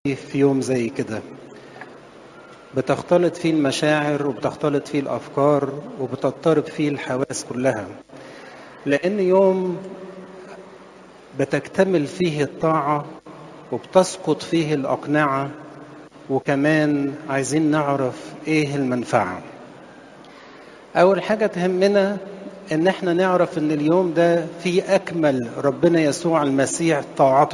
في يوم زي كده بتختلط فيه المشاعر وبتختلط فيه الأفكار وبتضطرب فيه الحواس كلها لأن يوم بتكتمل فيه الطاعة وبتسقط فيه الأقنعة وكمان عايزين نعرف إيه المنفعة أول حاجة تهمنا إن إحنا نعرف إن اليوم ده فيه أكمل ربنا يسوع المسيح طاعته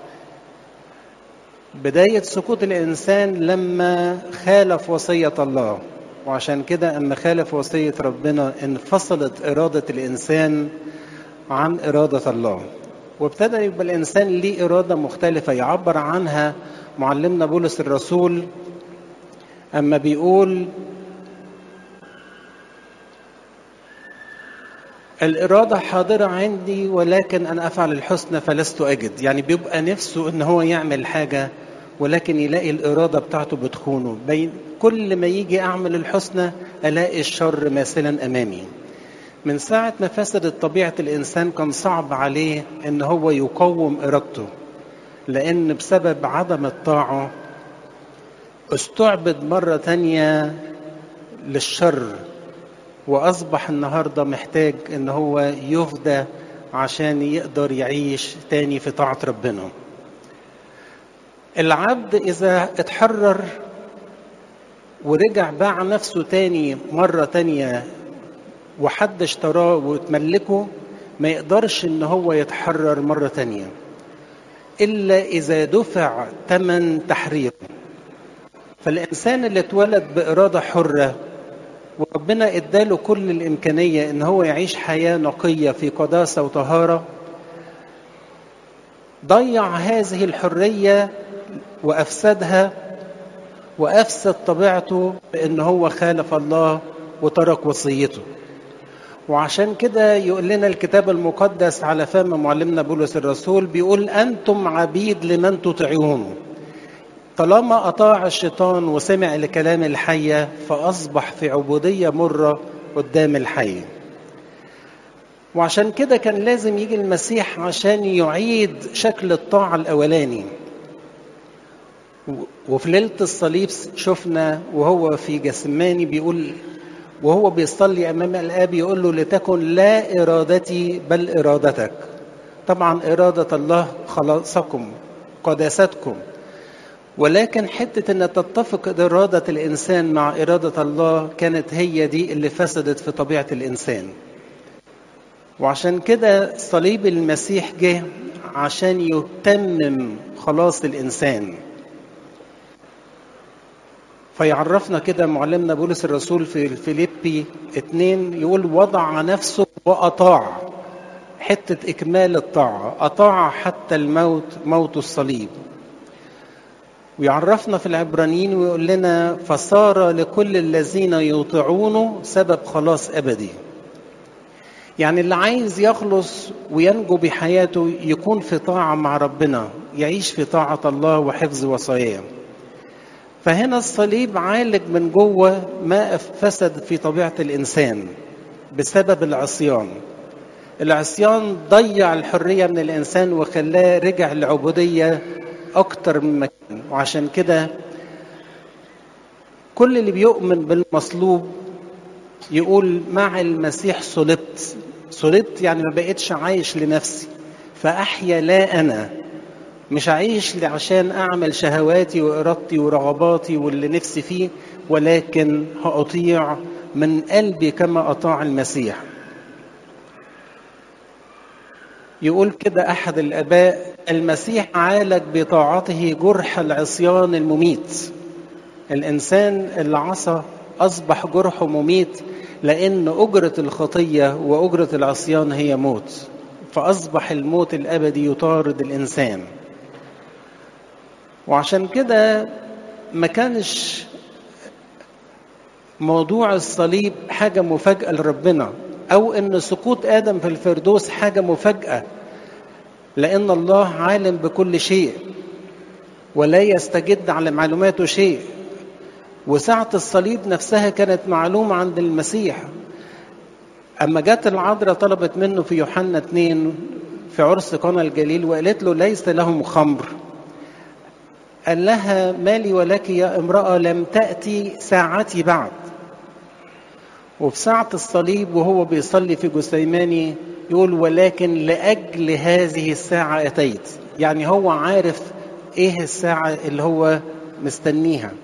بداية سقوط الإنسان لما خالف وصية الله وعشان كده أما خالف وصية ربنا انفصلت إرادة الإنسان عن إرادة الله وابتدى يبقى الإنسان ليه إرادة مختلفة يعبر عنها معلمنا بولس الرسول أما بيقول الإرادة حاضرة عندي ولكن أنا أفعل الحسنى فلست أجد يعني بيبقى نفسه إن هو يعمل حاجة ولكن يلاقي الإرادة بتاعته بتخونه بين كل ما يجي أعمل الحسنى ألاقي الشر ماثلا أمامي من ساعة ما فسدت طبيعة الإنسان كان صعب عليه إن هو يقوم إرادته لأن بسبب عدم الطاعة استعبد مرة تانية للشر وأصبح النهاردة محتاج إن هو يفدى عشان يقدر يعيش تاني في طاعة ربنا العبد إذا اتحرر ورجع باع نفسه تاني مرة تانية وحد اشتراه وتملكه ما يقدرش ان هو يتحرر مرة تانية إلا إذا دفع ثمن تحريره فالإنسان اللي اتولد بإرادة حرة وربنا اداله كل الإمكانية إن هو يعيش حياة نقية في قداسة وطهارة ضيع هذه الحرية وأفسدها وأفسد طبيعته بأن هو خالف الله وترك وصيته وعشان كده يقول لنا الكتاب المقدس على فم معلمنا بولس الرسول بيقول أنتم عبيد لمن تطيعونه طالما أطاع الشيطان وسمع لكلام الحية فأصبح في عبودية مرة قدام الحي وعشان كده كان لازم يجي المسيح عشان يعيد شكل الطاعة الأولاني وفي ليلة الصليب شفنا وهو في جسماني بيقول وهو بيصلي أمام الآب يقول له لتكن لا إرادتي بل إرادتك طبعا إرادة الله خلاصكم قداستكم ولكن حتة أن تتفق إرادة الإنسان مع إرادة الله كانت هي دي اللي فسدت في طبيعة الإنسان وعشان كده صليب المسيح جه عشان يتمم خلاص الإنسان فيعرفنا كده معلمنا بولس الرسول في الفيليبي اتنين يقول وضع نفسه وأطاع حتة إكمال الطاعة أطاع حتى الموت موت الصليب ويعرفنا في العبرانيين ويقول لنا فصار لكل الذين يطيعونه سبب خلاص أبدي يعني اللي عايز يخلص وينجو بحياته يكون في طاعة مع ربنا يعيش في طاعة الله وحفظ وصاياه فهنا الصليب عالج من جوه ما فسد في طبيعة الإنسان بسبب العصيان العصيان ضيع الحرية من الإنسان وخلاه رجع لعبودية أكتر من مكان وعشان كده كل اللي بيؤمن بالمصلوب يقول مع المسيح صلبت صلبت يعني ما بقتش عايش لنفسي فأحيا لا أنا مش عايش عشان أعمل شهواتي وإرادتي ورغباتي واللي نفسي فيه ولكن هأطيع من قلبي كما أطاع المسيح يقول كده أحد الآباء المسيح عالج بطاعته جرح العصيان المميت الإنسان اللي عصى أصبح جرحه مميت لأن أجرة الخطية وأجرة العصيان هي موت فأصبح الموت الأبدي يطارد الإنسان وعشان كده ما كانش موضوع الصليب حاجة مفاجأة لربنا أو إن سقوط آدم في الفردوس حاجة مفاجأة لأن الله عالم بكل شيء ولا يستجد على معلوماته شيء وساعة الصليب نفسها كانت معلومة عند المسيح أما جت العذراء طلبت منه في يوحنا 2 في عرس قنا الجليل وقالت له ليس لهم خمر قال لها مالي ولك يا امرأة لم تأتي ساعتي بعد وفي ساعة الصليب وهو بيصلي في جثيماني يقول ولكن لأجل هذه الساعة أتيت يعني هو عارف إيه الساعة اللي هو مستنيها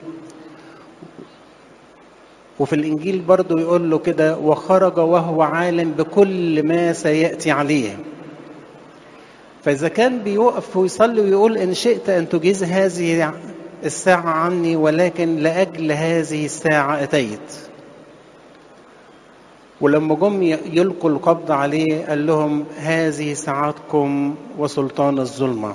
وفي الإنجيل برضو يقول له كده وخرج وهو عالم بكل ما سيأتي عليه فإذا كان بيوقف ويصلي ويقول إن شئت أن تجيز هذه الساعة عني ولكن لأجل هذه الساعة أتيت ولما جم يلقوا القبض عليه قال لهم هذه ساعتكم وسلطان الظلمة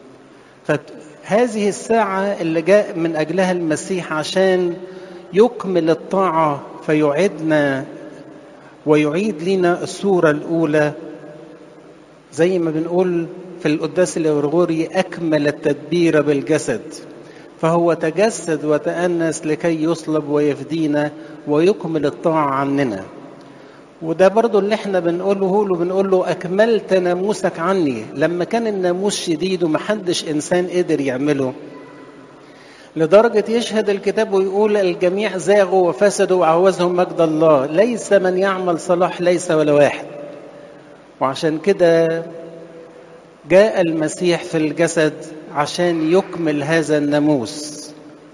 فهذه الساعة اللي جاء من أجلها المسيح عشان يكمل الطاعة فيعيدنا ويعيد لنا الصورة الأولى زي ما بنقول في القداس الغرغوري أكمل التدبير بالجسد فهو تجسد وتأنس لكي يصلب ويفدينا ويكمل الطاعة عننا وده برضو اللي احنا بنقوله له بنقول له أكملت ناموسك عني لما كان الناموس شديد ومحدش إنسان قدر يعمله لدرجة يشهد الكتاب ويقول الجميع زاغوا وفسدوا وعوزهم مجد الله ليس من يعمل صلاح ليس ولا واحد وعشان كده جاء المسيح في الجسد عشان يكمل هذا الناموس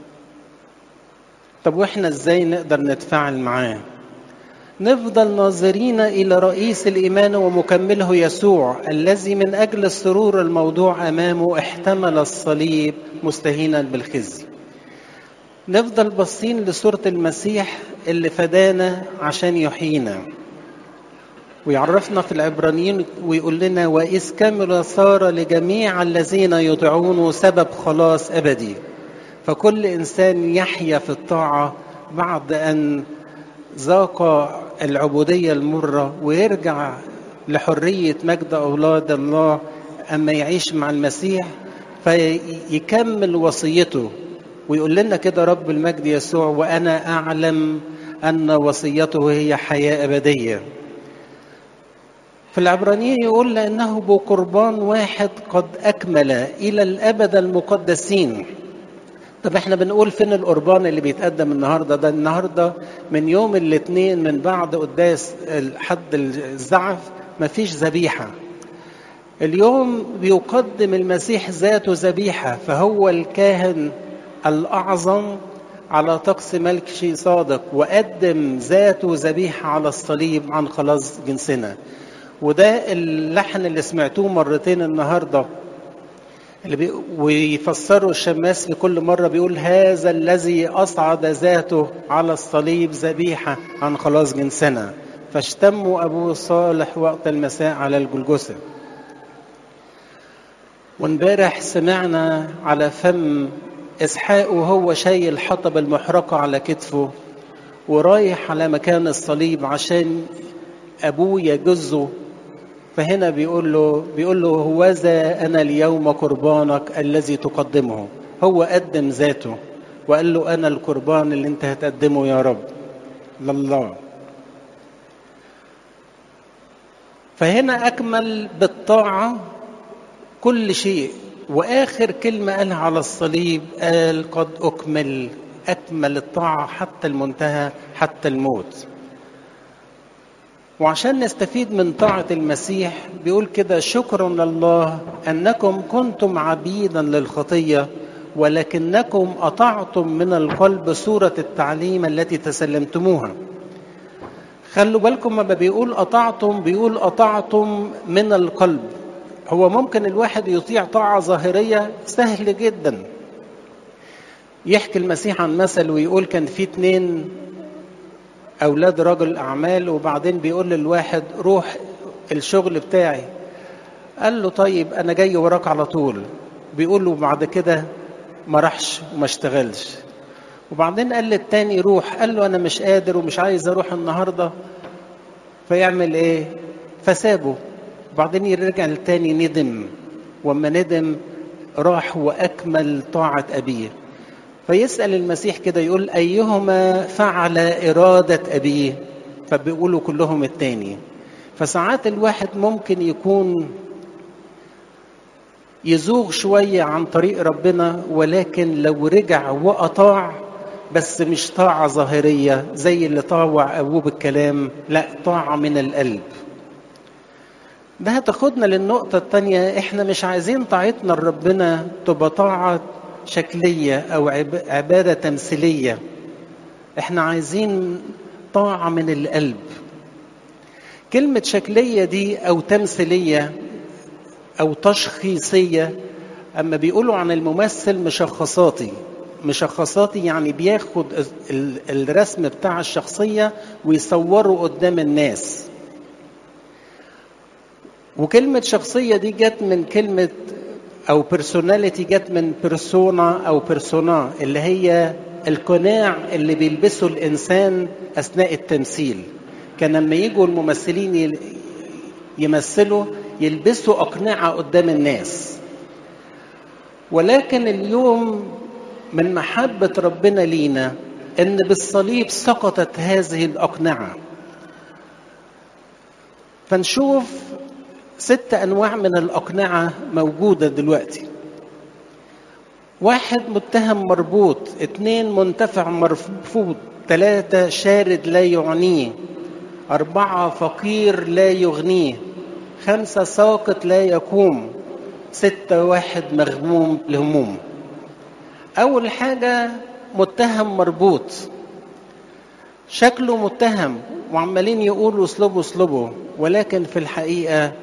طب واحنا ازاي نقدر نتفاعل معاه نفضل ناظرين الى رئيس الايمان ومكمله يسوع الذي من اجل السرور الموضوع امامه احتمل الصليب مستهينا بالخزي نفضل باصين لصوره المسيح اللي فدانا عشان يحيينا ويعرفنا في العبرانيين ويقول لنا وإذ كمل صار لجميع الذين يطيعونه سبب خلاص أبدي فكل إنسان يحيا في الطاعة بعد أن ذاق العبودية المرة ويرجع لحرية مجد أولاد الله أما يعيش مع المسيح فيكمل وصيته ويقول لنا كده رب المجد يسوع وأنا أعلم أن وصيته هي حياة أبدية في العبرانيين يقول لأنه بقربان واحد قد أكمل إلى الأبد المقدسين طب احنا بنقول فين القربان اللي بيتقدم النهارده ده النهارده من يوم الاثنين من بعد قداس حد الزعف مفيش ذبيحه اليوم بيقدم المسيح ذاته ذبيحه فهو الكاهن الاعظم على طقس ملك شي صادق وقدم ذاته ذبيحه على الصليب عن خلاص جنسنا وده اللحن اللي سمعتوه مرتين النهارده اللي بي... ويفسروا الشماس في كل مره بيقول هذا الذي اصعد ذاته على الصليب ذبيحه عن خلاص جنسنا فاشتموا ابوه صالح وقت المساء على الجلجسه وامبارح سمعنا على فم اسحاق وهو شايل الحطب المحرقه على كتفه ورايح على مكان الصليب عشان ابوه يجزه فهنا بيقول له بيقول له هوذا انا اليوم قربانك الذي تقدمه هو قدم ذاته وقال له انا القربان اللي انت هتقدمه يا رب لله فهنا اكمل بالطاعه كل شيء واخر كلمه قالها على الصليب قال قد اكمل اكمل الطاعه حتى المنتهى حتى الموت وعشان نستفيد من طاعة المسيح بيقول كده شكرا لله أنكم كنتم عبيدا للخطية ولكنكم أطعتم من القلب صورة التعليم التي تسلمتموها خلوا بالكم لما بيقول أطعتم بيقول أطعتم من القلب هو ممكن الواحد يطيع طاعة ظاهرية سهل جدا يحكي المسيح عن مثل ويقول كان في اتنين اولاد رجل اعمال وبعدين بيقول للواحد روح الشغل بتاعي قال له طيب انا جاي وراك على طول بيقول له بعد كده ما راحش وما اشتغلش وبعدين قال للتاني روح قال له انا مش قادر ومش عايز اروح النهارده فيعمل ايه فسابه وبعدين يرجع للتاني ندم وما ندم راح واكمل طاعه ابيه فيسأل المسيح كده يقول أيهما فعل إرادة أبيه فبيقولوا كلهم التاني فساعات الواحد ممكن يكون يزوغ شوية عن طريق ربنا ولكن لو رجع وأطاع بس مش طاعة ظاهرية زي اللي طاوع أبوه بالكلام لا طاعة من القلب ده هتاخدنا للنقطة التانية احنا مش عايزين طاعتنا لربنا تبقى طاعة شكلية أو عبادة تمثيلية احنا عايزين طاعة من القلب كلمة شكلية دي أو تمثيلية أو تشخيصية أما بيقولوا عن الممثل مشخصاتي مشخصاتي يعني بياخد الرسم بتاع الشخصية ويصوره قدام الناس وكلمة شخصية دي جت من كلمة أو بيرسوناليتي جت من بيرسونا أو بيرسونا اللي هي القناع اللي بيلبسه الإنسان أثناء التمثيل كان لما يجوا الممثلين يمثلوا يلبسوا أقنعة قدام الناس ولكن اليوم من محبة ربنا لينا إن بالصليب سقطت هذه الأقنعة فنشوف ست أنواع من الأقنعة موجودة دلوقتي واحد متهم مربوط اتنين منتفع مرفوض ثلاثة شارد لا يعنيه أربعة فقير لا يغنيه خمسة ساقط لا يقوم ستة واحد مغموم الهموم أول حاجة متهم مربوط شكله متهم وعمالين يقولوا اسلبوا اسلبوا ولكن في الحقيقة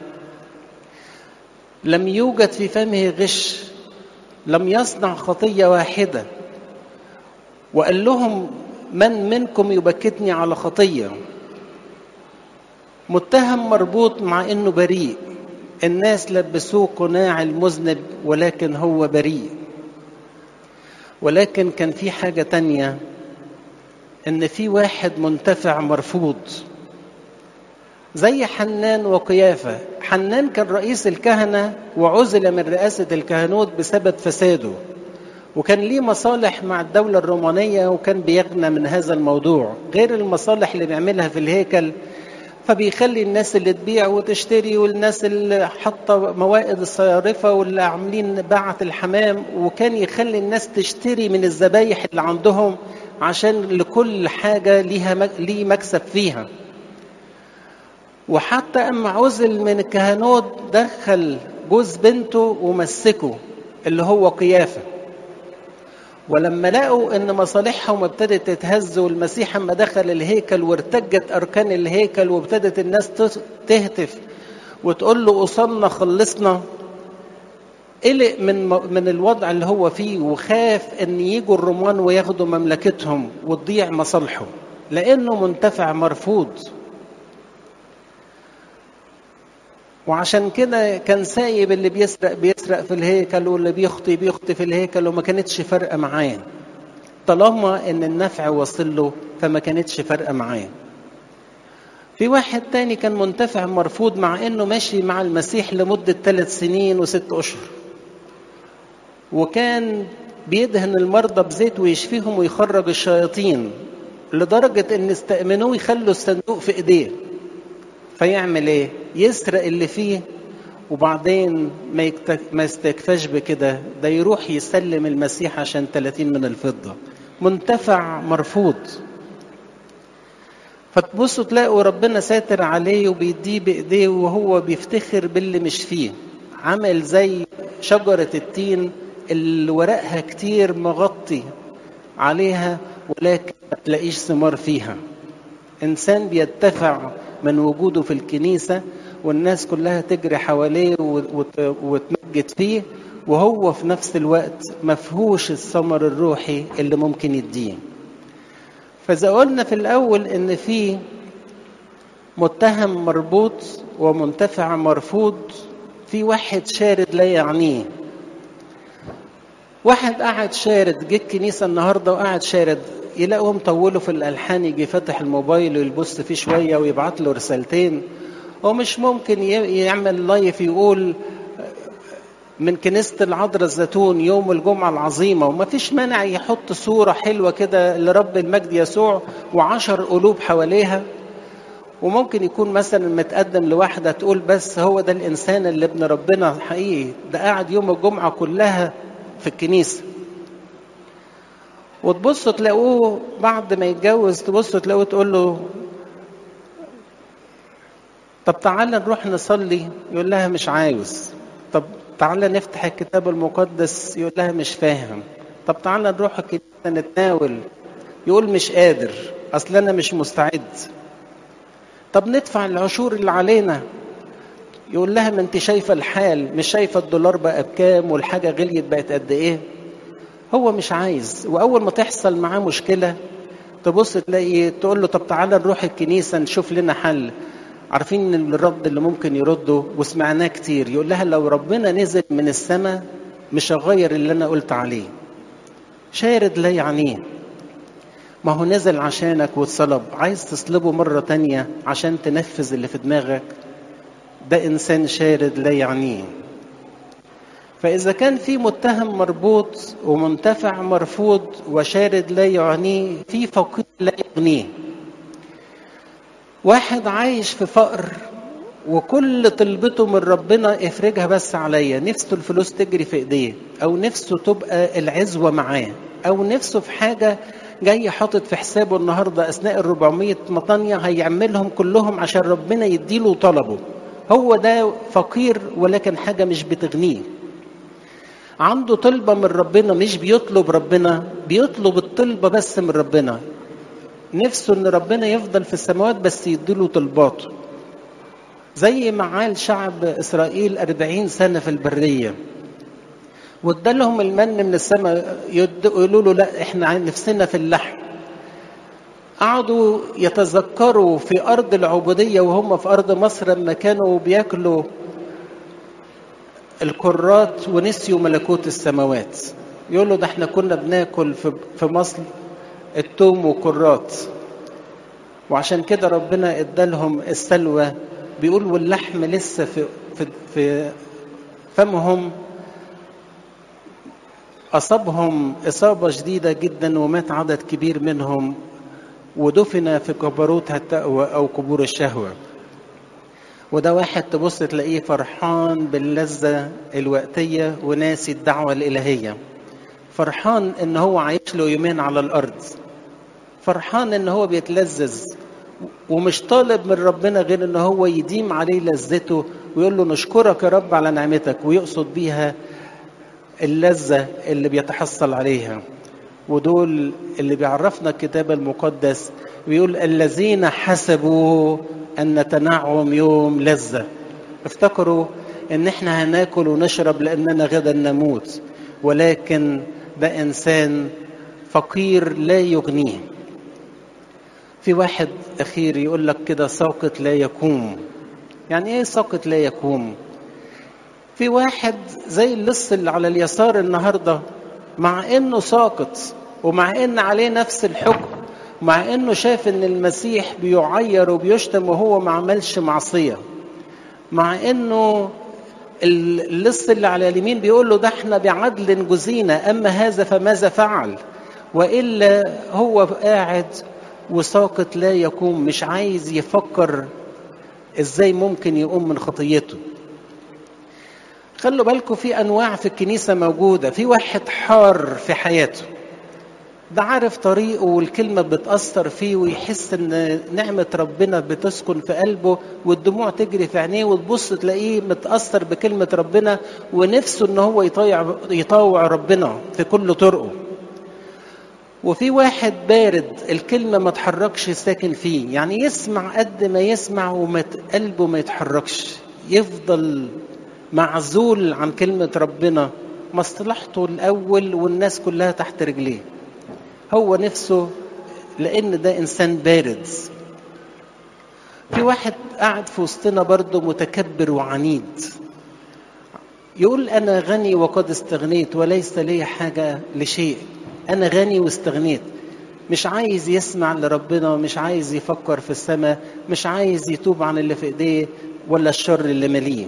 لم يوجد في فمه غش لم يصنع خطية واحدة وقال لهم من منكم يبكتني على خطية متهم مربوط مع انه بريء الناس لبسوه قناع المذنب ولكن هو بريء ولكن كان في حاجة تانية ان في واحد منتفع مرفوض زي حنان وقيافة حنان كان رئيس الكهنة وعزل من رئاسة الكهنوت بسبب فساده وكان ليه مصالح مع الدولة الرومانية وكان بيغنى من هذا الموضوع غير المصالح اللي بيعملها في الهيكل فبيخلي الناس اللي تبيع وتشتري والناس اللي حاطه موائد الصيارفه واللي عاملين باعة الحمام وكان يخلي الناس تشتري من الذبايح اللي عندهم عشان لكل حاجه ليها ليه مكسب فيها. وحتى اما عزل من الكهنوت دخل جوز بنته ومسكه اللي هو قيافه. ولما لقوا ان مصالحهم ابتدت تتهز والمسيح اما دخل الهيكل وارتجت اركان الهيكل وابتدت الناس تهتف وتقول له اوصلنا خلصنا قلق من من الوضع اللي هو فيه وخاف ان يجوا الرومان وياخدوا مملكتهم وتضيع مصالحه لانه منتفع مرفوض وعشان كده كان سايب اللي بيسرق بيسرق في الهيكل واللي بيخطي بيخطي في الهيكل وما كانتش فارقه معاه طالما ان النفع وصل له فما كانتش فارقه معاه في واحد تاني كان منتفع مرفوض مع انه ماشي مع المسيح لمده ثلاث سنين وست اشهر وكان بيدهن المرضى بزيت ويشفيهم ويخرج الشياطين لدرجه ان استأمنوه يخلوا الصندوق في ايديه فيعمل ايه يسرق اللي فيه وبعدين ما, يكتك... ما يستكفاش بكده ده يروح يسلم المسيح عشان 30 من الفضة منتفع مرفوض فتبصوا تلاقوا ربنا ساتر عليه وبيديه بايديه وهو بيفتخر باللي مش فيه عمل زي شجرة التين اللي ورقها كتير مغطي عليها ولكن ما تلاقيش ثمار فيها انسان بيدفع من وجوده في الكنيسه والناس كلها تجري حواليه وتمجد فيه وهو في نفس الوقت مفهوش الثمر الروحي اللي ممكن يديه فإذا قلنا في الأول إن في متهم مربوط ومنتفع مرفوض في واحد شارد لا يعنيه واحد قاعد شارد جه الكنيسة النهاردة وقاعد شارد يلاقوهم طولوا في الألحان يجي فاتح الموبايل ويبص فيه شوية ويبعت له رسالتين هو مش ممكن يعمل لايف يقول من كنيسة العذراء الزيتون يوم الجمعة العظيمة وما فيش مانع يحط صورة حلوة كده لرب المجد يسوع وعشر قلوب حواليها وممكن يكون مثلا متقدم لواحدة تقول بس هو ده الإنسان اللي ابن ربنا حقيقي ده قاعد يوم الجمعة كلها في الكنيسة وتبصوا تلاقوه بعد ما يتجوز تبصوا تلاقوه تقول له طب تعالى نروح نصلي يقول لها مش عاوز طب تعالى نفتح الكتاب المقدس يقول لها مش فاهم طب تعالى نروح الكنيسة نتناول يقول مش قادر اصل انا مش مستعد طب ندفع العشور اللي علينا يقول لها ما انت شايفه الحال مش شايفه الدولار بقى بكام والحاجه غليت بقت قد ايه هو مش عايز واول ما تحصل معاه مشكله تبص تلاقي تقول له طب تعالى نروح الكنيسه نشوف لنا حل عارفين ان الرد اللي ممكن يرده وسمعناه كتير يقول لها لو ربنا نزل من السماء مش هغير اللي انا قلت عليه شارد لا يعنيه ما هو نزل عشانك واتصلب عايز تصلبه مرة تانية عشان تنفذ اللي في دماغك ده إنسان شارد لا يعنيه فإذا كان في متهم مربوط ومنتفع مرفوض وشارد لا يعنيه في فقير لا يغنيه واحد عايش في فقر وكل طلبته من ربنا افرجها بس عليا نفسه الفلوس تجري في ايديه او نفسه تبقى العزوة معاه او نفسه في حاجة جاي حاطط في حسابه النهارده اثناء ال 400 مطانيه هيعملهم كلهم عشان ربنا يديله طلبه هو ده فقير ولكن حاجه مش بتغنيه عنده طلبه من ربنا مش بيطلب ربنا بيطلب الطلبه بس من ربنا نفسه ان ربنا يفضل في السماوات بس يديله طلباته زي ما عال شعب اسرائيل أربعين سنه في البريه وادالهم المن من السماء يقولوا له لا احنا نفسنا في اللحم قعدوا يتذكروا في ارض العبوديه وهم في ارض مصر لما كانوا بياكلوا الكرات ونسيوا ملكوت السماوات يقولوا ده احنا كنا بناكل في في مصر التوم وكرات وعشان كده ربنا ادالهم السلوى بيقول واللحم لسه في في في فمهم أصابهم إصابة شديدة جدا ومات عدد كبير منهم ودفن في كبروت التقوى أو قبور الشهوة وده واحد تبص تلاقيه فرحان باللذة الوقتية وناسي الدعوة الإلهية فرحان إن هو عايش له يومين على الأرض فرحان إن هو بيتلذذ ومش طالب من ربنا غير إن هو يديم عليه لذته ويقول له نشكرك يا رب على نعمتك ويقصد بيها اللذة اللي بيتحصل عليها ودول اللي بيعرفنا الكتاب المقدس بيقول الذين حسبوا أن تنعم يوم لذة افتكروا ان احنا هناكل ونشرب لاننا غدا نموت ولكن ده انسان فقير لا يغنيه في واحد اخير يقول لك كده ساقط لا يقوم يعني ايه ساقط لا يقوم في واحد زي اللص اللي على اليسار النهارده مع انه ساقط ومع ان عليه نفس الحكم مع انه شاف ان المسيح بيعير وبيشتم وهو ما عملش معصيه مع انه اللص اللي على اليمين بيقول له ده احنا بعدل جزينا اما هذا فماذا فعل والا هو قاعد وساقط لا يقوم مش عايز يفكر ازاي ممكن يقوم من خطيته خلوا بالكم في انواع في الكنيسه موجوده في واحد حار في حياته ده عارف طريقه والكلمة بتأثر فيه ويحس إن نعمة ربنا بتسكن في قلبه والدموع تجري في عينيه وتبص تلاقيه متأثر بكلمة ربنا ونفسه إن هو يطيع يطوع ربنا في كل طرقه. وفي واحد بارد الكلمة ما تحركش ساكن فيه يعني يسمع قد ما يسمع وقلبه ما يتحركش يفضل معزول عن كلمة ربنا مصلحته الأول والناس كلها تحت رجليه هو نفسه لان ده انسان بارد في واحد قاعد في وسطنا برضه متكبر وعنيد يقول انا غني وقد استغنيت وليس لي حاجه لشيء انا غني واستغنيت مش عايز يسمع لربنا مش عايز يفكر في السماء مش عايز يتوب عن اللي في ايديه ولا الشر اللي مليه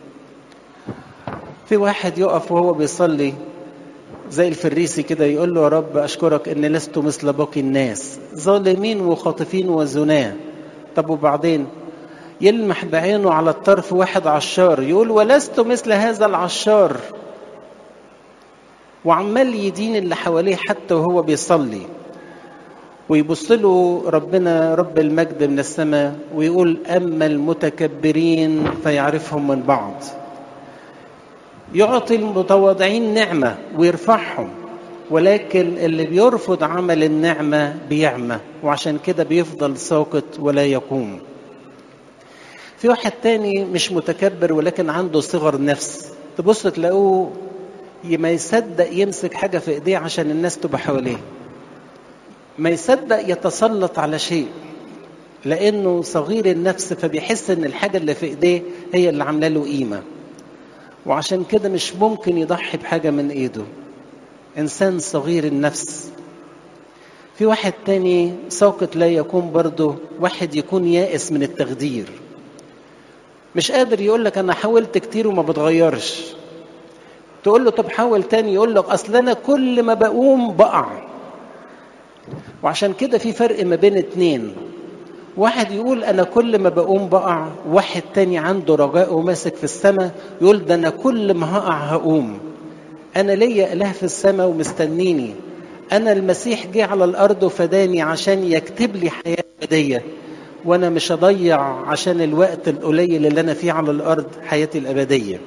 في واحد يقف وهو بيصلي زي الفريسي كده يقول له يا رب أشكرك إن لست مثل باقي الناس ظالمين وخاطفين وزناه طب وبعدين يلمح بعينه على الطرف واحد عشار يقول ولست مثل هذا العشار وعمال يدين اللي حواليه حتى وهو بيصلي ويبص له ربنا رب المجد من السماء ويقول اما المتكبرين فيعرفهم من بعض يعطي المتواضعين نعمه ويرفعهم ولكن اللي بيرفض عمل النعمه بيعمى وعشان كده بيفضل ساقط ولا يقوم في واحد تاني مش متكبر ولكن عنده صغر نفس تبص تلاقوه ما يصدق يمسك حاجة في ايديه عشان الناس تبقى حواليه ما يصدق يتسلط على شيء لانه صغير النفس فبيحس ان الحاجة اللي في ايديه هي اللي عامله له قيمة وعشان كده مش ممكن يضحي بحاجة من ايده انسان صغير النفس في واحد تاني ساقط لا يكون برضه واحد يكون يائس من التخدير مش قادر يقول لك انا حاولت كتير وما بتغيرش تقول له طب حاول تاني يقول لك اصل انا كل ما بقوم بقع وعشان كده في فرق ما بين اتنين واحد يقول انا كل ما بقوم بقع واحد تاني عنده رجاء وماسك في السماء يقول ده انا كل ما هقع هقوم انا ليا اله في السماء ومستنيني انا المسيح جه على الارض وفداني عشان يكتب لي حياه ابديه وانا مش هضيع عشان الوقت القليل اللي انا فيه على الارض حياتي الابديه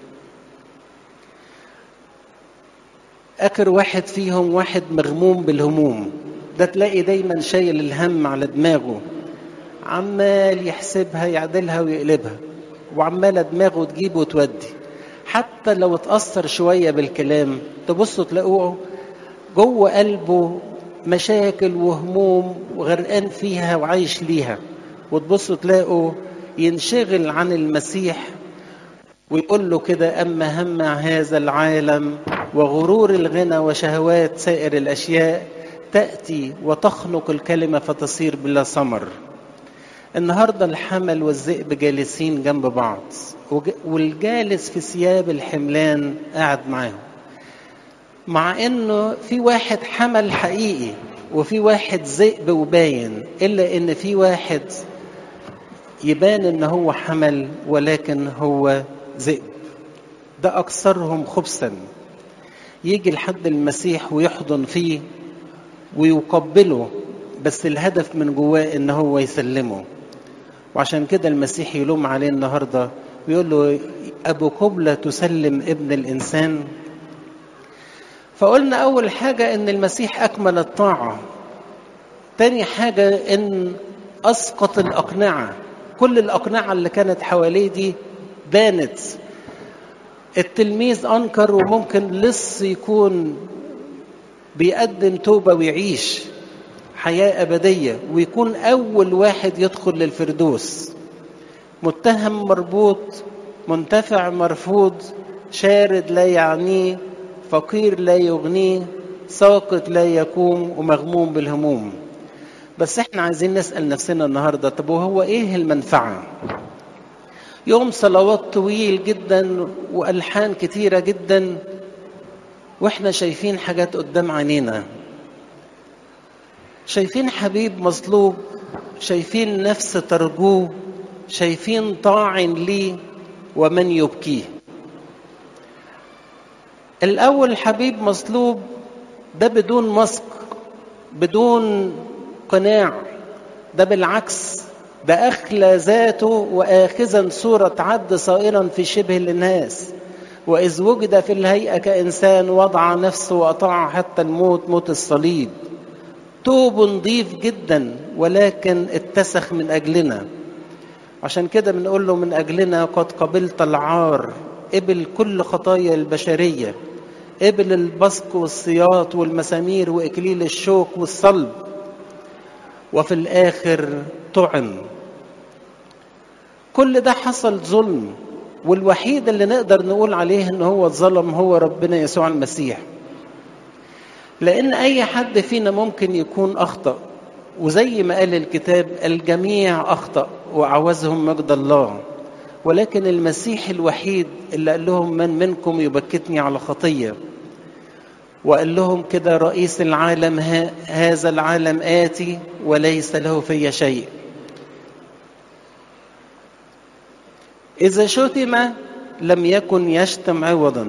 اخر واحد فيهم واحد مغموم بالهموم ده تلاقي دايما شايل الهم على دماغه عمال يحسبها يعدلها ويقلبها وعمالة دماغه تجيب وتودي حتى لو اتأثر شوية بالكلام تبصوا تلاقوه جوه قلبه مشاكل وهموم وغرقان فيها وعايش ليها وتبصوا تلاقوا ينشغل عن المسيح ويقول له كده أما هم هذا العالم وغرور الغنى وشهوات سائر الأشياء تأتي وتخنق الكلمة فتصير بلا ثمر النهاردة الحمل والذئب جالسين جنب بعض والجالس في ثياب الحملان قاعد معاهم مع انه في واحد حمل حقيقي وفي واحد ذئب وباين الا ان في واحد يبان ان هو حمل ولكن هو ذئب ده اكثرهم خبثا يجي لحد المسيح ويحضن فيه ويقبله بس الهدف من جواه ان هو يسلمه وعشان كده المسيح يلوم عليه النهارده ويقول له ابو قبلة تسلم ابن الانسان فقلنا اول حاجه ان المسيح اكمل الطاعه تاني حاجه ان اسقط الاقنعه كل الاقنعه اللي كانت حواليه دي بانت التلميذ انكر وممكن لص يكون بيقدم توبه ويعيش حياه ابديه ويكون اول واحد يدخل للفردوس متهم مربوط منتفع مرفوض شارد لا يعنيه فقير لا يغنيه ساقط لا يقوم ومغموم بالهموم بس احنا عايزين نسأل نفسنا النهاردة طب وهو ايه المنفعة يوم صلوات طويل جدا وألحان كتيرة جدا واحنا شايفين حاجات قدام عينينا شايفين حبيب مصلوب شايفين نفس ترجوه شايفين طاعن ليه ومن يبكيه الأول حبيب مصلوب ده بدون مسك بدون قناع ده بالعكس ده أخلى ذاته وآخذا صورة عبد صائرا في شبه الناس وإذ وجد في الهيئة كإنسان وضع نفسه وأطاع حتى الموت موت الصليب توب نضيف جدا ولكن اتسخ من أجلنا عشان كده بنقول له من أجلنا قد قبلت العار قبل كل خطايا البشرية قبل البصق والسياط والمسامير وإكليل الشوك والصلب وفي الآخر طعن كل ده حصل ظلم والوحيد اللي نقدر نقول عليه ان هو ظلم هو ربنا يسوع المسيح لان اي حد فينا ممكن يكون اخطا وزي ما قال الكتاب الجميع اخطا واعوزهم مجد الله ولكن المسيح الوحيد اللي قال لهم من منكم يبكتني على خطيه وقال لهم كده رئيس العالم هذا العالم آتي وليس له في شيء إذا شتم لم يكن يشتم عوضا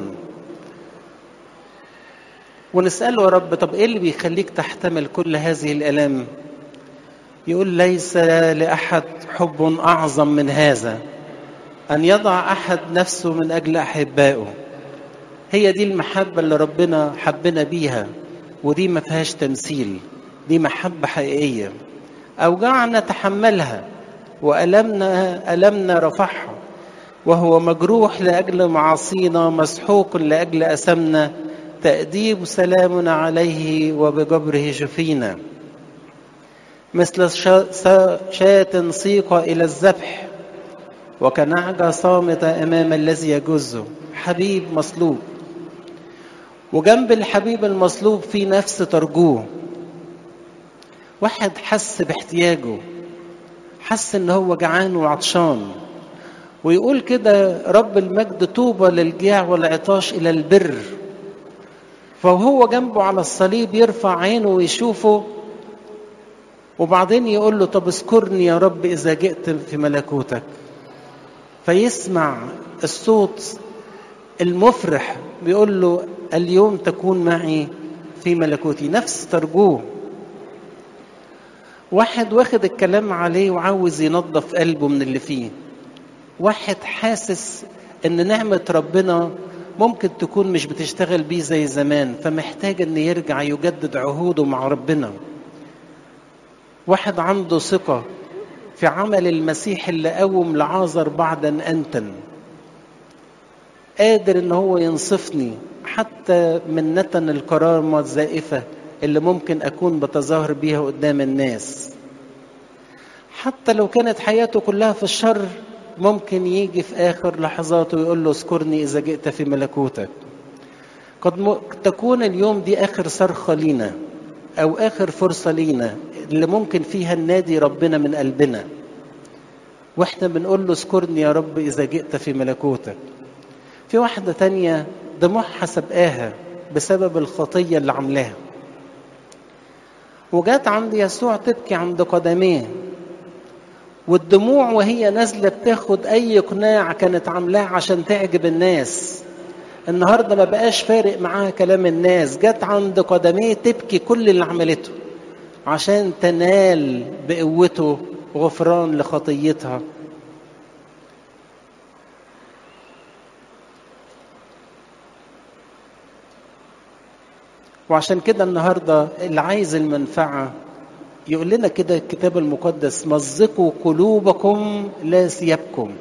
ونسأله يا رب طب إيه اللي بيخليك تحتمل كل هذه الآلام يقول ليس لأحد حب أعظم من هذا أن يضع أحد نفسه من أجل أحبائه هي دي المحبة اللي ربنا حبنا بيها ودي ما فيهاش تمثيل دي محبة حقيقية أوجعنا تحملها وألمنا ألمنا رفعها وهو مجروح لأجل معاصينا مسحوق لأجل أسمنا تأديب سلامنا عليه وبجبره شفينا مثل شاة سيق إلى الذبح وكنعجة صامتة أمام الذي يجزه حبيب مصلوب وجنب الحبيب المصلوب في نفس ترجوه واحد حس باحتياجه حس ان هو جعان وعطشان ويقول كده رب المجد طوبى للجياع والعطاش الى البر فهو جنبه على الصليب يرفع عينه ويشوفه وبعدين يقول له طب اذكرني يا رب اذا جئت في ملكوتك فيسمع الصوت المفرح بيقول له اليوم تكون معي في ملكوتي نفس ترجوه واحد واخد الكلام عليه وعاوز ينظف قلبه من اللي فيه واحد حاسس ان نعمة ربنا ممكن تكون مش بتشتغل بيه زي زمان فمحتاج ان يرجع يجدد عهوده مع ربنا واحد عنده ثقة في عمل المسيح اللي قوم لعازر بعد ان انتن قادر ان هو ينصفني حتى من نتن الكرامة الزائفة اللي ممكن اكون بتظاهر بيها قدام الناس حتى لو كانت حياته كلها في الشر ممكن يجي في اخر لحظاته ويقول له اذكرني اذا جئت في ملكوتك قد م... تكون اليوم دي اخر صرخه لينا او اخر فرصه لينا اللي ممكن فيها ننادي ربنا من قلبنا واحنا بنقول له اذكرني يا رب اذا جئت في ملكوتك في واحده تانية دموعها سبقاها بسبب الخطيه اللي عاملاها وجات عند يسوع تبكي عند قدميه والدموع وهي نازله بتاخد اي قناع كانت عاملاه عشان تعجب الناس النهارده ما بقاش فارق معاها كلام الناس جت عند قدميه تبكي كل اللي عملته عشان تنال بقوته غفران لخطيتها وعشان كده النهارده اللي عايز المنفعه يقول لنا كده الكتاب المقدس مزقوا قلوبكم لا ثيابكم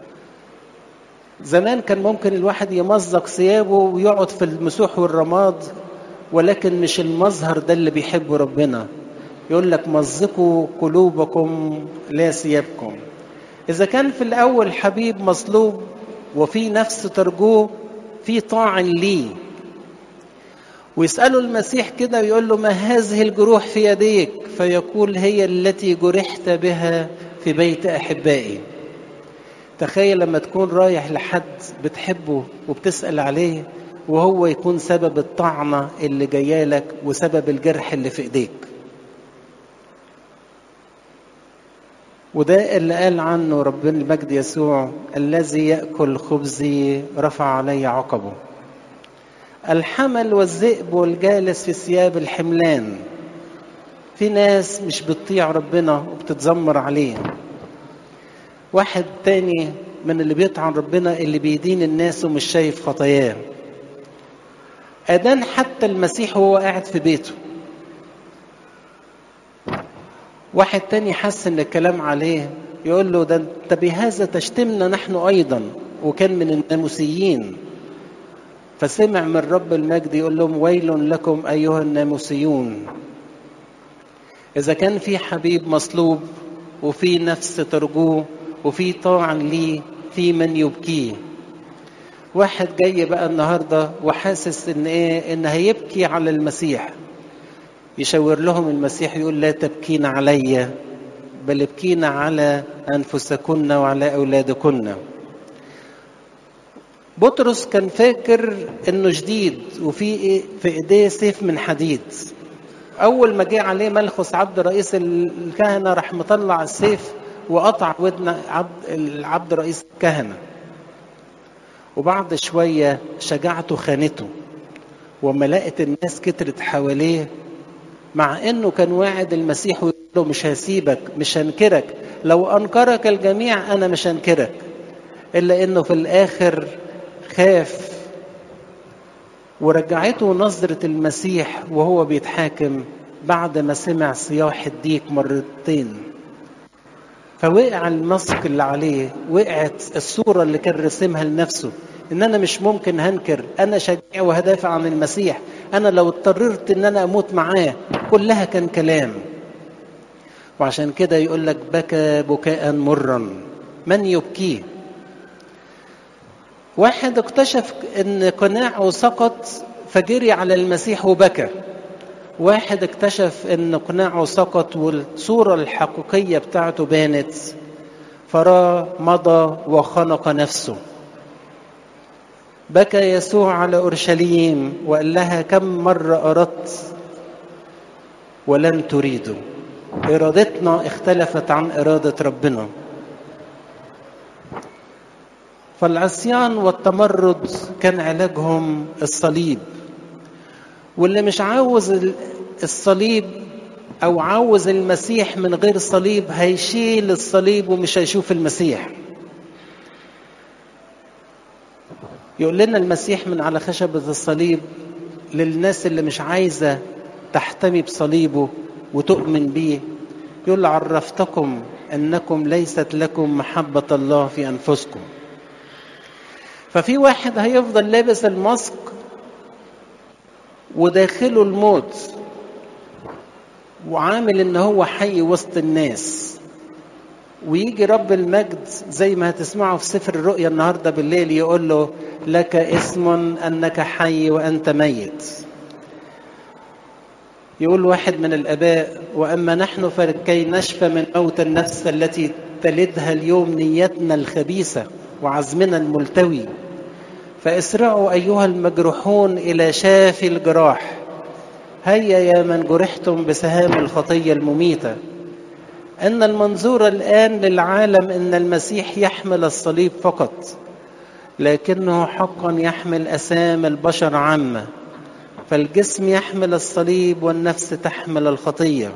زمان كان ممكن الواحد يمزق ثيابه ويقعد في المسوح والرماد ولكن مش المظهر ده اللي بيحبه ربنا يقول لك مزقوا قلوبكم لا ثيابكم اذا كان في الاول حبيب مصلوب وفي نفس ترجوه في طاعن ليه ويسأله المسيح كده ويقول له ما هذه الجروح في يديك فيقول هي التي جرحت بها في بيت أحبائي تخيل لما تكون رايح لحد بتحبه وبتسأل عليه وهو يكون سبب الطعنة اللي جاية لك وسبب الجرح اللي في ايديك وده اللي قال عنه ربنا المجد يسوع الذي يأكل خبزي رفع علي عقبه الحمل والذئب والجالس في ثياب الحملان في ناس مش بتطيع ربنا وبتتذمر عليه واحد تاني من اللي بيطعن ربنا اللي بيدين الناس ومش شايف خطاياه أدان حتى المسيح وهو قاعد في بيته واحد تاني حس ان الكلام عليه يقول له ده انت بهذا تشتمنا نحن ايضا وكان من الناموسيين فسمع من رب المجد يقول لهم ويل لكم ايها الناموسيون اذا كان في حبيب مصلوب وفي نفس ترجوه وفي طاعن ليه في من يبكيه واحد جاي بقى النهارده وحاسس ان ايه ان هيبكي على المسيح يشاور لهم المسيح يقول لا تبكين علي بل ابكين على انفسكن وعلى اولادكن بطرس كان فاكر انه جديد وفي في ايديه سيف من حديد اول ما جه عليه ملخص عبد رئيس الكهنه راح مطلع السيف وقطع ودن عبد العبد رئيس الكهنة وبعد شوية شجاعته خانته وما لقت الناس كترت حواليه مع انه كان واعد المسيح ويقول له مش هسيبك مش هنكرك لو انكرك الجميع انا مش هنكرك الا انه في الاخر خاف ورجعته نظرة المسيح وهو بيتحاكم بعد ما سمع صياح الديك مرتين فوقع المسك اللي عليه وقعت الصورة اللي كان رسمها لنفسه ان انا مش ممكن هنكر انا شجاع وهدافع عن المسيح انا لو اضطررت ان انا اموت معاه كلها كان كلام وعشان كده يقول لك بكى بكاء مرا من يبكيه واحد اكتشف ان قناعه سقط فجري على المسيح وبكى واحد اكتشف ان قناعه سقط والصورة الحقيقية بتاعته بانت فرا مضى وخنق نفسه بكى يسوع على اورشليم وقال لها كم مره اردت ولن تريدوا ارادتنا اختلفت عن اراده ربنا فالعصيان والتمرد كان علاجهم الصليب واللي مش عاوز الصليب او عاوز المسيح من غير صليب هيشيل الصليب ومش هيشوف المسيح يقول لنا المسيح من على خشبة الصليب للناس اللي مش عايزة تحتمي بصليبه وتؤمن بيه يقول عرفتكم أنكم ليست لكم محبة الله في أنفسكم ففي واحد هيفضل لابس الماسك وداخله الموت وعامل ان هو حي وسط الناس ويجي رب المجد زي ما هتسمعوا في سفر الرؤيا النهارده بالليل يقول له لك اسم انك حي وانت ميت يقول واحد من الاباء واما نحن فلكي نشفى من موت النفس التي تلدها اليوم نيتنا الخبيثه وعزمنا الملتوي فاسرعوا ايها المجروحون الى شافي الجراح هيا يا من جرحتم بسهام الخطيه المميته ان المنظور الان للعالم ان المسيح يحمل الصليب فقط لكنه حقا يحمل اسام البشر عامه فالجسم يحمل الصليب والنفس تحمل الخطيه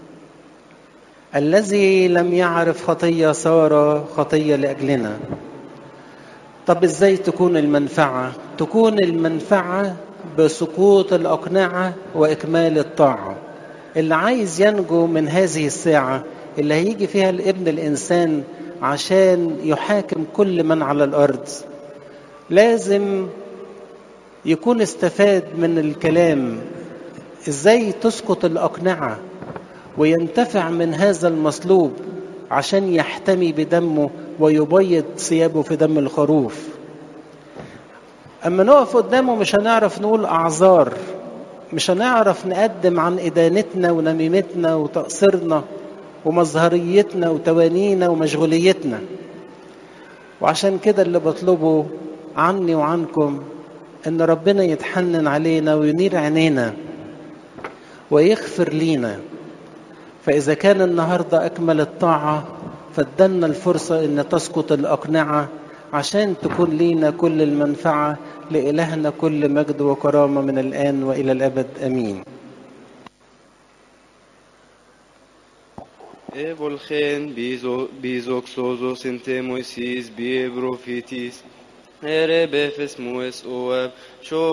الذي لم يعرف خطيه صار خطيه لاجلنا طب ازاي تكون المنفعه تكون المنفعه بسقوط الاقنعه واكمال الطاعه اللي عايز ينجو من هذه الساعه اللي هيجي فيها الابن الانسان عشان يحاكم كل من على الارض لازم يكون استفاد من الكلام ازاي تسقط الاقنعه وينتفع من هذا المصلوب عشان يحتمي بدمه ويبيض ثيابه في دم الخروف اما نقف قدامه مش هنعرف نقول اعذار مش هنعرف نقدم عن ادانتنا ونميمتنا وتقصيرنا ومظهريتنا وتوانينا ومشغوليتنا وعشان كده اللي بطلبه عني وعنكم ان ربنا يتحنن علينا وينير عينينا ويغفر لينا فاذا كان النهارده اكمل الطاعه فادنا الفرصه ان تسقط الاقنعه عشان تكون لينا كل المنفعه لالهنا كل مجد وكرامه من الان والى الابد امين Evolgen bizoxosos intemoisis bie profitis, ere befes mues oab,